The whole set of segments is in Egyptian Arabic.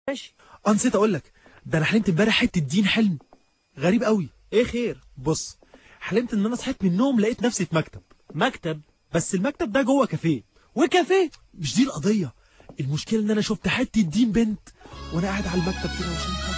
ماشي اه نسيت اقول لك ده انا حلمت امبارح حته دين حلم غريب قوي ايه خير بص حلمت ان انا صحيت من النوم لقيت نفسي في مكتب مكتب بس المكتب ده جوه كافيه وكافيه مش دي القضيه المشكله ان انا شفت حته دين بنت وانا قاعد على المكتب كده وشايفها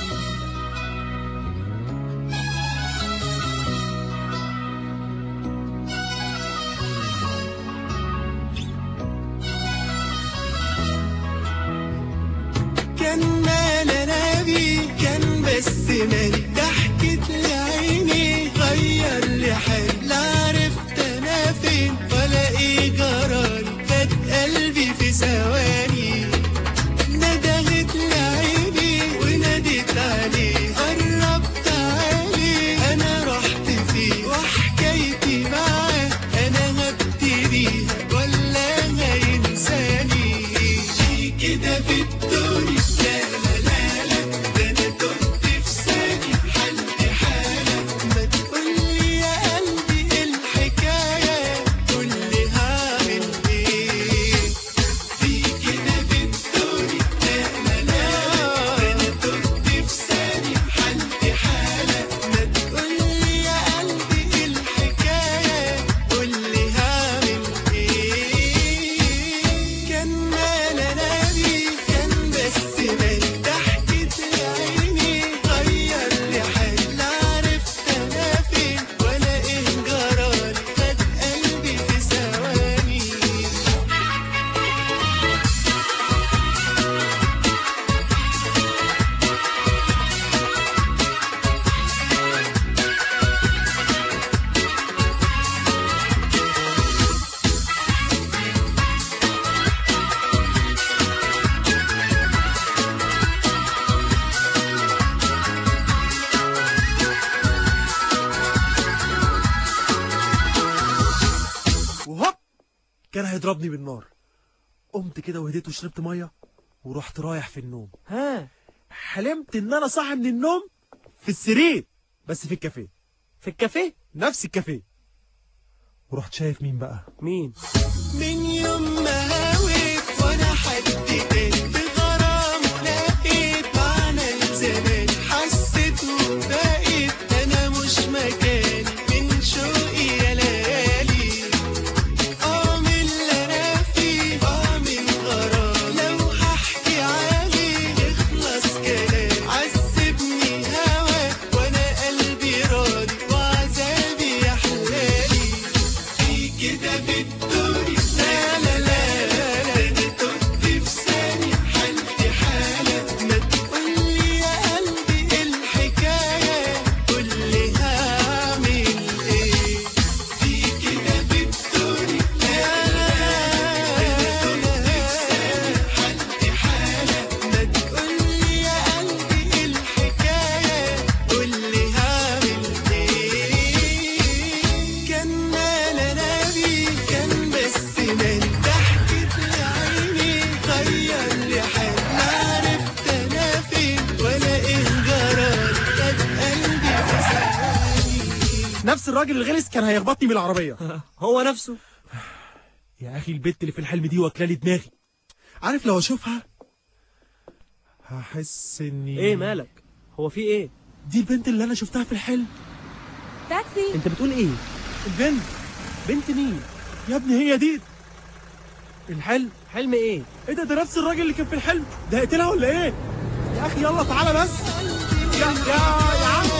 كان مال انا بيه كان بس مال ضحكت لعيني غير لي حال لا عرفت انا فين ولا ايه جرالي فات قلبي في ثواني ندهت لعيني وناديت عليه قربت عليه انا رحت فيه وحكايتي معاه انا هبتديها ولا هينساني في كده في الدنيا لا لا لا لا ده انا تهت في ثانية حلت حالة ما تقولي يا قلبي إيه الحكاية قولي هعمل ايه في كده في الدنيا لا لا لا ده انا تهت في ثانية حلت حالة ما تقولي يا قلبي إيه الحكاية قولي هعمل ايه كان مال انا بيه كان بس مال ضحكت لعيني غير لي حال لا عرفت انا فين ولا ايه جرالي خد قلبي في ثواني وهوب كان هيضربني بالنار قمت كده وهديت وشربت ميه ورحت رايح في النوم ها حلمت ان انا صاحي من النوم في السرير بس في الكافيه في الكافيه نفس الكافيه ورحت شايف مين بقى مين من يوم ما هويت وانا حد تاني في غرام لقيت معنى الزمان حسيت وبقيت انا مش مكاني من شوقي يا ليالي اه من اللي انا فيه اه من غرام لو هحكي عليه يخلص كلام عذبني هواك وانا قلبي راضي وعذابي يا حلالي في كده في الدنيا لا لا لا لا انا تهت في ثانية حالتي حالة ما تقولي يا قلبي ايه الحكاية قولي هعمل ايه في كده في الدنيا لا لا لا انا تهت في ثانية حالتي حالة ما تقولي يا قلبي ايه الحكاية قولي هعمل ايه كان مال انا بيه كان بس مال ضحكت لعيني غير لي حال لا عرفت انا فين ولا ايه جرالي خد قلبي في ثواني نفس الراجل الغلس كان هيخبطني من العربيه هو نفسه يا اخي البت اللي في الحلم دي واكلالي دماغي عارف لو اشوفها هحس اني ايه مالك هو في ايه دي البنت اللي انا شفتها في الحلم تاكسي انت بتقول ايه البنت بنت مين يا ابني هي دي الحلم حلم ايه ايه ده ده نفس الراجل اللي كان في الحلم ده هقتلها ولا ايه يا اخي يلا تعالى بس يا يا يا عم